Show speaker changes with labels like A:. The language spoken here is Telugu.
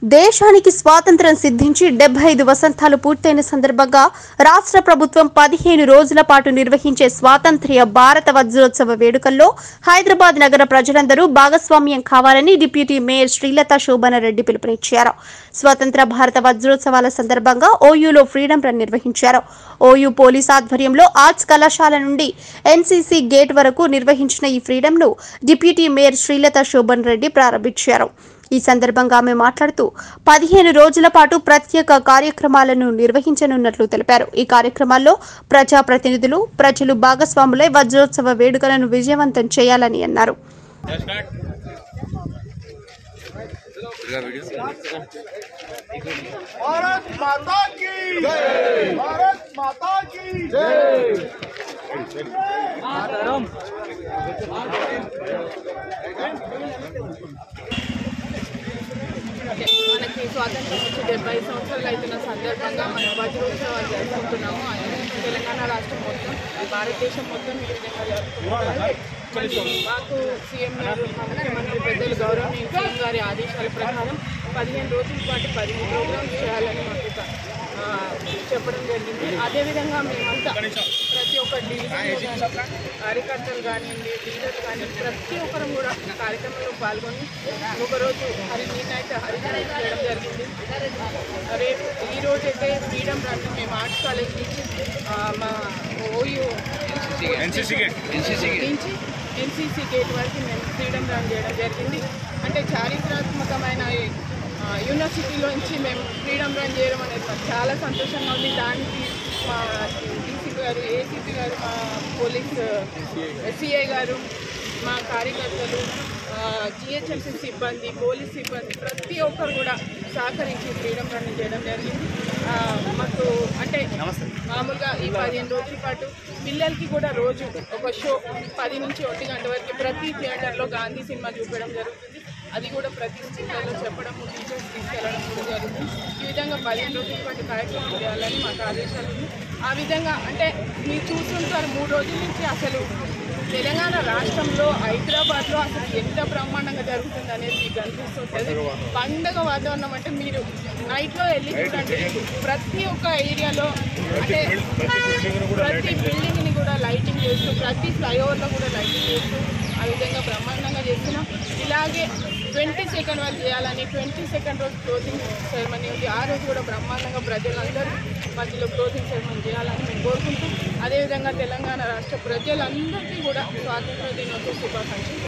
A: దేశానికి స్వాతంత్ర్యం సిద్ధించి డెబ్బై ఐదు వసంతాలు పూర్తయిన సందర్భంగా రాష్ట్ర ప్రభుత్వం పదిహేను రోజుల పాటు నిర్వహించే స్వాతంత్ర్య భారత వజ్రోత్సవ వేడుకల్లో హైదరాబాద్ నగర ప్రజలందరూ భాగస్వామ్యం కావాలని డిప్యూటీ మేయర్ శ్రీలత శోభనారెడ్డి పిలుపునిచ్చారు స్వతంత్ర భారత వజ్రోత్సవాల సందర్భంగా ఓయూలో ఫ్రీడమ్ రన్ నిర్వహించారు ఓయూ పోలీస్ ఆధ్వర్యంలో ఆర్ట్స్ కళాశాల నుండి ఎన్సీసీ గేట్ వరకు నిర్వహించిన ఈ ఫ్రీడమ్ ను డిప్యూటీ మేయర్ శ్రీలత శోభన్ రెడ్డి ప్రారంభించారు ఈ సందర్భంగా ఆమె మాట్లాడుతూ పదిహేను రోజుల పాటు ప్రత్యేక కార్యక్రమాలను నిర్వహించనున్నట్లు తెలిపారు ఈ కార్యక్రమాల్లో ప్రజాప్రతినిధులు ప్రజలు భాగస్వాములై వజ్రోత్సవ వేడుకలను విజయవంతం చేయాలని అన్నారు
B: भारत माता की जय भारत माता की जय
C: మనకి స్వాతంత్రం వచ్చి డెబ్బై సంవత్సరాలు అవుతున్న సందర్భంగా మనం వజ్రోత్సవాలు జరుపుకుంటున్నాము అది తెలంగాణ రాష్ట్రం మొత్తం భారతదేశం మొత్తం ఈ విధంగా జరుపుకుంటున్నారు మరి మాకు సీఎం గారు మా ముఖ్యమంత్రి పెద్దలు గౌరవనీయ సీఎం గారి ఆదేశాల ప్రకారం పదిహేను రోజుల పాటు పదిహేను ప్రోగ్రామ్స్ చేయాలని మాకు ఒక, ఆ, చెప్పడం జరిగింది అదేవిధంగా మేమంతా ప్రతి ఒక్క డివిజన్ కార్యకర్తలు కానివ్వండి లీడర్స్ కానీ ప్రతి ఒక్కరం కూడా కార్యక్రమంలో పాల్గొని ఒకరోజు హరి నైట్ హరిజన చేయడం జరిగింది రేపు ఈ రోజు అయితే ఫ్రీడమ్ రన్ మేము ఆర్ట్స్ కాలేజ్ నుంచి ఆ, మా ఓయూ
B: एनसीसी गेट
C: నుంచి ఎన్సీసీ గేట్ వరకు మేము ఫ్రీడమ్ రన్ చేయడం జరిగింది అంటే చారిత్రాత్మకమైన ఈ, ఆ, యూనివర్సిటీలోంచి మేము ఫ్రీడమ్ రన్ చేయడం అనేది మాకు చాలా సంతోషంగా ఉంది దానికి మా డీసీ గారు ఏసీపీ గారు మా పోలీస్ సిఐ గారు మా కార్యకర్తలు జిహెచ్ఎంసీ సిబ్బంది పోలీస్ సిబ్బంది ప్రతి ఒక్కరు కూడా సహకరించి ఫ్రీడమ్ రన్ చేయడం జరిగింది ఆ, మాకు అంటే మామూలుగా ఈ పదిహేను రోజుల పాటు పిల్లలకి కూడా రోజు ఒక షో పది నుంచి ఒంటి గంట వరకు ప్రతి థియేటర్లో గాంధీ సినిమా చూపడం జరుగుతుంది అది కూడా ప్రతి స్కూళ్ళలో చెప్పడం టీచర్స్ తీసుకెళ్ళడం కూడా జరుగుతుంది ఈ విధంగా పదిహేను రోజుల పాటు కార్యక్రమం చేయాలని మాకు ఆదేశాలు ఉంది ఆ విధంగా అంటే మీరు చూస్తుంటారు మూడు రోజుల నుంచి అసలు తెలంగాణ రాష్ట్రంలో హైదరాబాద్లో అసలు ఎంత బ్రహ్మాండంగా జరుగుతుంది అనేది మీకు అనిపిస్తుంటుంది పండగ వాతావరణం అంటే మీరు నైట్లో వెళ్ళి చూడండి ప్రతి ఒక్క ఏరియాలో అంటే ప్రతి బిల్డింగ్ని కూడా లైటింగ్ చేస్తూ ప్రతి ఫ్లైఓవర్లో కూడా లైటింగ్ చేస్తూ ఆ విధంగా బ్రహ్మాండంగా చేస్తున్నాం ఇలాగే ట్వంటీ సెకండ్ వాళ్ళు చేయాలని ట్వంటీ సెకండ్ రోజు క్లోజింగ్ సెరమనీ ఉంది ఆ రోజు కూడా బ్రహ్మాండంగా ప్రజలందరూ మధ్యలో క్లోజింగ్ సెరమనీ చేయాలని మేము కోరుకుంటూ అదేవిధంగా తెలంగాణ రాష్ట్ర ప్రజలందరికీ కూడా స్వాతంత్ర దినోత్సవ శుభాకాంక్షలు